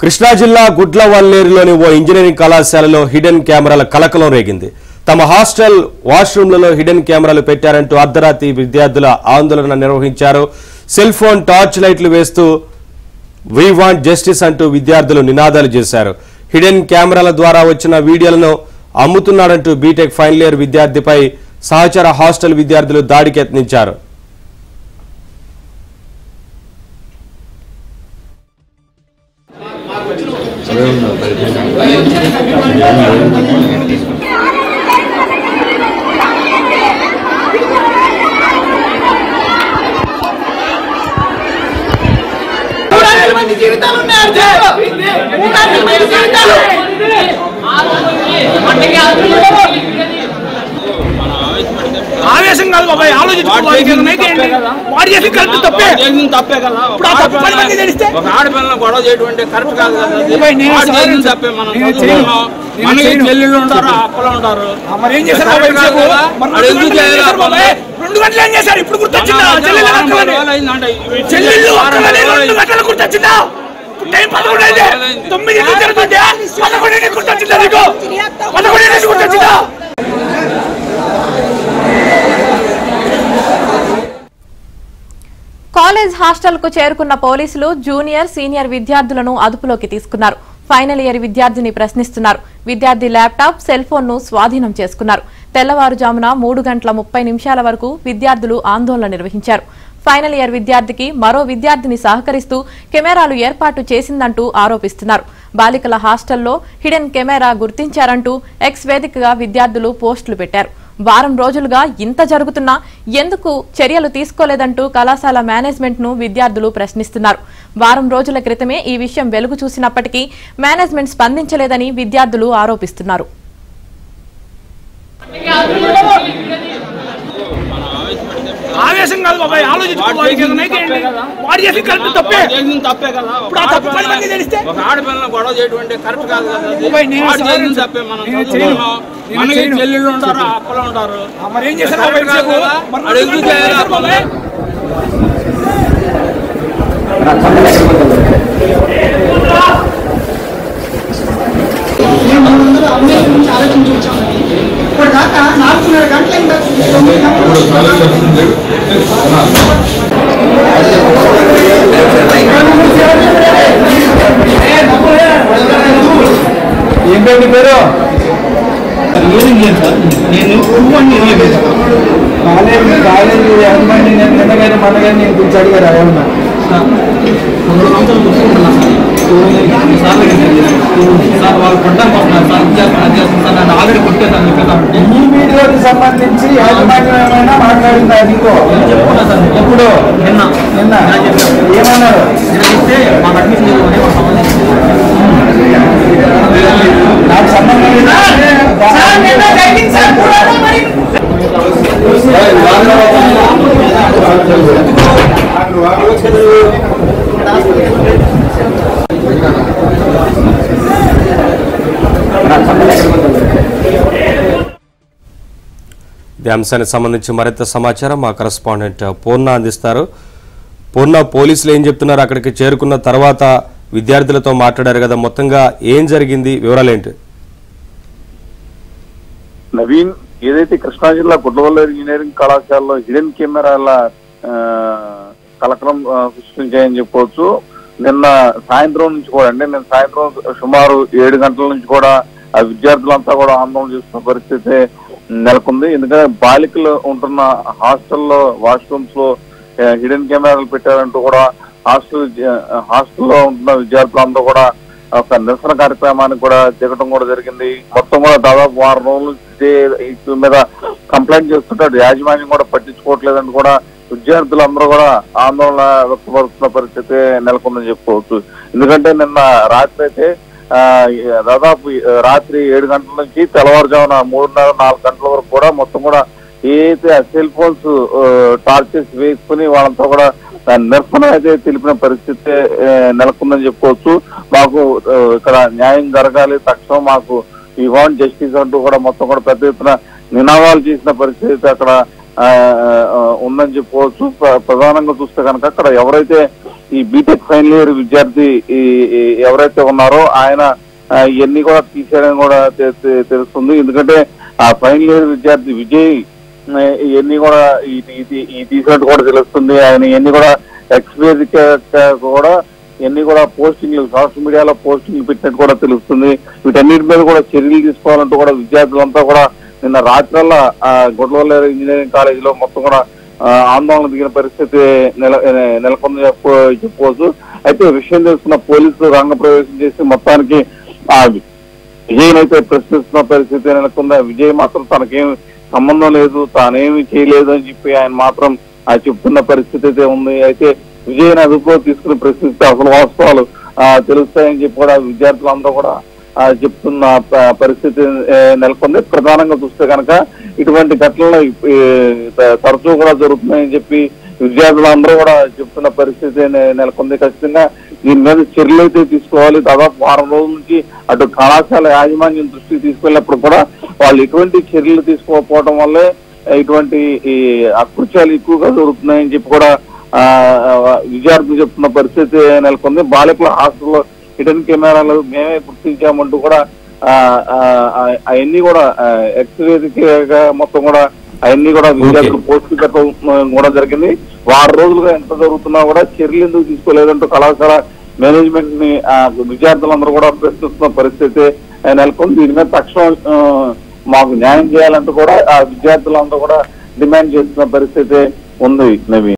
కృష్ణా జిల్లా గుడ్లవల్లేరులోని ఓ ఇంజనీరింగ్ కళాశాలలో హిడెన్ కెమెరాల కలకలం రేగింది తమ హాస్టల్ వాష్రూమ్లలో హిడెన్ కెమెరాలు పెట్టారంటూ అర్ధరాత్రి విద్యార్థుల ఆందోళన నిర్వహించారు సెల్ ఫోన్ టార్చ్ లైట్లు వేస్తూ వీ వాంట్ జస్టిస్ అంటూ విద్యార్థులు నినాదాలు చేశారు హిడెన్ కెమెరాల ద్వారా వచ్చిన వీడియోలను అమ్ముతున్నాడంటూ బీటెక్ ఫైనల్ ఇయర్ విద్యార్థిపై సహచర హాస్టల్ విద్యార్థులు దాడికి యత్నించారు మూడాయిల మంది జీవితాలు ఉన్నాయి అర్జునుడు. మూడాయిల మంది జీవితాలు ఆవేశం కాదు బాబాయ్ ఆలోచించుకోవాలి వాడు చేసి కరెక్ట్ తప్పే చేసింది తప్పే కదా ఇప్పుడు ఆ తప్పు పది మందికి తెలిస్తే? ఒక ఆడపిల్లని గొడవ చేయడం అంటే కరెక్ట్ కాదు కదా అది. బాబాయ్, నేను వాడు చేసింది సహాయం తప్పే మనం నేను చదువుకున్నాం. చేయను. మనకి నేను చేయను. చెల్లెళ్ళు ఉంటారు అక్కలు ఉంటారు మరి ఏం చేశారు బాబాయ్ కరెక్ట్ కాదు ఇంతసేపు? కదా. మరి వాడు రెండు ఎందుకు గంటలు ఏం చేయాలి చేశారు బాబాయ్ రెండు గంటలు ఏం చేశారు ఇప్పుడు గుర్తొచ్చిందా చెల్లెలు వారం పది అక్కలని రోజులు అయిందంటే చెల్లెళ్ళు వారం అక్కలని పది రోజులు రెండు గంటలు గుర్తొచ్చిందా టైం పదకొండు అయితే తొమ్మిది ఎందుకు జరుగుతుంటే పదకొండు ఎందుకు గుర్తొచ్చిందా నీకు పదకొండు ఎందుకు గుర్తొచ్చిందా కాలేజ్ హాస్టల్కు చేరుకున్న పోలీసులు జూనియర్ సీనియర్ విద్యార్థులను అదుపులోకి తీసుకున్నారు ఫైనల్ ఇయర్ విద్యార్థిని ప్రశ్నిస్తున్నారు విద్యార్థి ల్యాప్టాప్ సెల్ ఫోన్ ను స్వాధీనం చేసుకున్నారు తెల్లవారుజామున మూడు గంటల ముప్పై నిమిషాల వరకు విద్యార్థులు ఆందోళన నిర్వహించారు ఫైనల్ ఇయర్ విద్యార్థికి మరో విద్యార్థిని సహకరిస్తూ కెమెరాలు ఏర్పాటు చేసిందంటూ ఆరోపిస్తున్నారు బాలికల హాస్టల్లో హిడెన్ కెమెరా గుర్తించారంటూ ఎక్స్ వేదికగా విద్యార్థులు పోస్టులు పెట్టారు వారం రోజులుగా ఇంత జరుగుతున్నా ఎందుకు చర్యలు తీసుకోలేదంటూ కళాశాల మేనేజ్మెంట్ ను విద్యార్థులు ప్రశ్నిస్తున్నారు వారం రోజుల క్రితమే ఈ విషయం వెలుగు చూసినప్పటికీ మేనేజ్మెంట్ స్పందించలేదని విద్యార్థులు ఆరోపిస్తున్నారు ఆవేశం కాదు బాబాయ్ ఆలోచించుకోవాలి వాడు చేసి కరెక్ట్ తప్పే వాడు చేసింది తప్పే కదా ఇప్పుడు ఆ తప్పు పది మందికి తెలిస్తే? ఒక ఆడపిల్లని గొడవ చేయడం అంటే కరెక్ట్ కాదు కదా అది. బాబాయ్, నేను వాడు సహాయం చేసింది చేయను. తప్పే మనం నేను చదువుకున్నాం. చేయను. నేను మనకి చేయను. చెల్లెళ్ళు ఉంటారు అక్కలు ఉంటారు మరి ఏం చేశారు బాబాయ్ కరెక్ట్ కాదు ఇంతసేపు? కదా. మరి వాడు రెండు ఎందుకు గంటలు ఏం చేయాలి చేశారు బాబాయ్ మేము అందరూ అమ్మాయి గురించి ఆలోచించి వచ్చామండి ఇప్పుడు దాకా నాలుగున్నర గంటల అయింది తొమ్మిది గంటలు ఏం పేరు పేరు నేను కాలేజీ కాలేజీ ఏమండి నేను నిన్నగానే మనగానే నేను గురించి అడిగారు ఏమన్నా ఈ వీడియోకి సంబంధించి యాజమాన్యం ఏమైనా మాట్లాడిందా నీకు ఎప్పుడు నిన్న నిన్న ఏమన్నారు నాకు సంబంధం లేదా? సార్ నిన్న జరిగింది సార్ చూడాలా మరి ఈ అంశానికి సంబంధించి మరింత సమాచారం మా కరస్పాండెంట్ పూర్ణ అందిస్తారు పూర్ణ పోలీసులు ఏం చెప్తున్నారు అక్కడికి చేరుకున్న తర్వాత విద్యార్థులతో మాట్లాడారు కదా మొత్తంగా ఏం జరిగింది వివరాలేంటి నవీన్ ఏదైతే కృష్ణా జిల్లా గుడ్లవల్లేరు ఇంజనీరింగ్ కళాశాలలో హిడెన్ కెమెరాల ఆ, కలకలం ఆ, సృష్టించాయని చెప్పవచ్చు నిన్న సాయంత్రం నుంచి కూడా అంటే నిన్న సాయంత్రం సుమారు ఏడు గంటల నుంచి కూడా ఆ విద్యార్థులంతా కూడా ఆందోళన చేస్తున్న పరిస్థితి నెలకొంది ఎందుకంటే బాలికలు ఉంటున్న హాస్టల్లో వాష్రూమ్స్ లో ఆ, హిడెన్ కెమెరాలు పెట్టారంటూ కూడా హాస్టల్ హాస్టల్లో ఉంటున్న విద్యార్థులంతా కూడా ఒక నిరసన కార్యక్రమానికి కూడా దిగడం కూడా జరిగింది మొత్తం కూడా దాదాపు వారం రోజులు ఇదే ఇష్యూ మీద కంప్లైంట్ చేస్తుంటాడు యాజమాన్యం కూడా పట్టించుకోవట్లేదని కూడా విద్యార్థులందరూ కూడా ఆందోళన వ్యక్తపరుస్తున్న పరిస్థితి నెలకొందని చెప్పుకోవచ్చు ఎందుకంటే నిన్న రాత్రి అయితే ఆ, దాదాపు ఆ, రాత్రి ఏడు గంటల నుంచి తెల్లవారుజామున మూడున్నర నాలుగు గంటల వరకు కూడా మొత్తం కూడా ఏదైతే ఆ సెల్ ఫోన్స్ టార్చెస్ వేసుకుని వాళ్ళంతా కూడా ఆ, నిరసన అయితే తెలిపిన పరిస్థితి ఆ, నెలకొందని చెప్పుకోవచ్చు మాకు ఆ, ఇక్కడ న్యాయం జరగాలి తక్షణం మాకు ఈ వాంట్ జస్టిస్ అంటూ కూడా మొత్తం కూడా పెద్ద ఎత్తున నినాదాలు చేసిన పరిస్థితి అక్కడ ఆ, ఆ, ఉందని చెప్పుకోవచ్చు ప్ర- ప్రధానంగా చూస్తే కనుక అక్కడ ఎవరైతే ఈ బీటెక్ ఫైనల్ ఇయర్ విద్యార్థి ఈ- ఈ ఎవరైతే ఉన్నారో ఆయన ఆ, ఇవన్నీ కూడా తీసేయడం కూడా తె- తె- తెలుస్తుంది ఎందుకంటే ఆ ఫైనల్ ఇయర్ విద్యార్థి విజయ్ ఆ, ఇవన్నీ కూడా ఈ ఈ- ఈ- ఈ తీసినట్టు కూడా తెలుస్తుంది ఆయన ఇవన్నీ కూడా ఎక్స్పైర్ కూడా ఇవన్నీ కూడా పోస్టింగ్లు సోషల్ మీడియాలో పోస్టింగ్లు పెట్టినట్టు కూడా తెలుస్తుంది వీటన్నిటి మీద కూడా చర్యలు తీసుకోవాలంటూ కూడా విద్యార్థులంతా కూడా నిన్న రాత్రల్లా గుడ్లవల్లేరు ఇంజనీరింగ్ కాలేజీలో మొత్తం కూడా ఆ, ఆందోళన దిగిన పరిస్థితి నెల నెలకొంది చెప్పు చెప్పుకోవచ్చు అయితే విషయం తెలుసుకున్న పోలీసులు రంగ ప్రవేశం చేసి మొత్తానికి ఆ విజయ్ అయితే ప్రశ్నిస్తున్న పరిస్థితి నెలకొంది ఆ విజయ్ మాత్రం తనకేం సంబంధం లేదు తానేమి చేయలేదు అని చెప్పి ఆయన మాత్రం ఆ చెప్తున్న పరిస్థితి అయితే ఉంది అయితే విజయ్ అదుపులో తీసుకుని ప్రశ్నిస్తే అసలు వాస్తవాలు ఆ, తెలుస్తాయని చెప్పి కూడా విద్యార్థులందరూ కూడా ఆ, చెప్తున్న ప- పరిస్థితి ఏ, నెలకొంది ప్రధానంగా చూస్తే కనుక ఇటువంటి ఘటనలు ఈ, త- తరచూ కూడా జరుగుతున్నాయని చెప్పి విద్యార్థులందరూ కూడా చెప్తున్న పరిస్థితి నె- నెలకొంది ఖచ్చితంగా దీని మీద చర్యలు అయితే తీసుకోవాలి దాదాపు వారం రోజుల నుంచి అటు కళాశాల యాజమాన్యం దృష్టికి తీసుకెళ్ళినప్పుడు కూడా వాళ్ళు ఎటువంటి చర్యలు తీసుకోకపోవడం వల్లే ఇటువంటి ఈ అకృత్యాలు ఎక్కువగా జరుగుతున్నాయని చెప్పి కూడా ఆ, ఆ, విద్యార్థులు చెప్తున్న పరిస్థితి నెలకొంది బాలికల హాస్టల్లో హిడెన్ కెమెరాలు మేమే గుర్తించామంటూ కూడా అవన్నీ కూడా ఎక్స్ వేదికగా మొత్తం కూడా అవన్నీ కూడా విద్యార్థులు పోస్ట్ పెట్టడం కూడా జరిగింది వారం రోజులుగా ఎంత జరుగుతున్నా కూడా చర్యలు ఎందుకు తీసుకోలేదంటూ కళాశాల మేనేజ్మెంట్ ని ఆ, విద్యార్థులందరూ కూడా ప్రశ్నిస్తున్న పరిస్థితి ఆ, నెలకొంది దీని మీద తక్షణం ఆ, మాకు న్యాయం చేయాలంటూ కూడా ఆ విద్యార్థులందరూ కూడా డిమాండ్ చేస్తున్న పరిస్థితి ఉంది నవీన్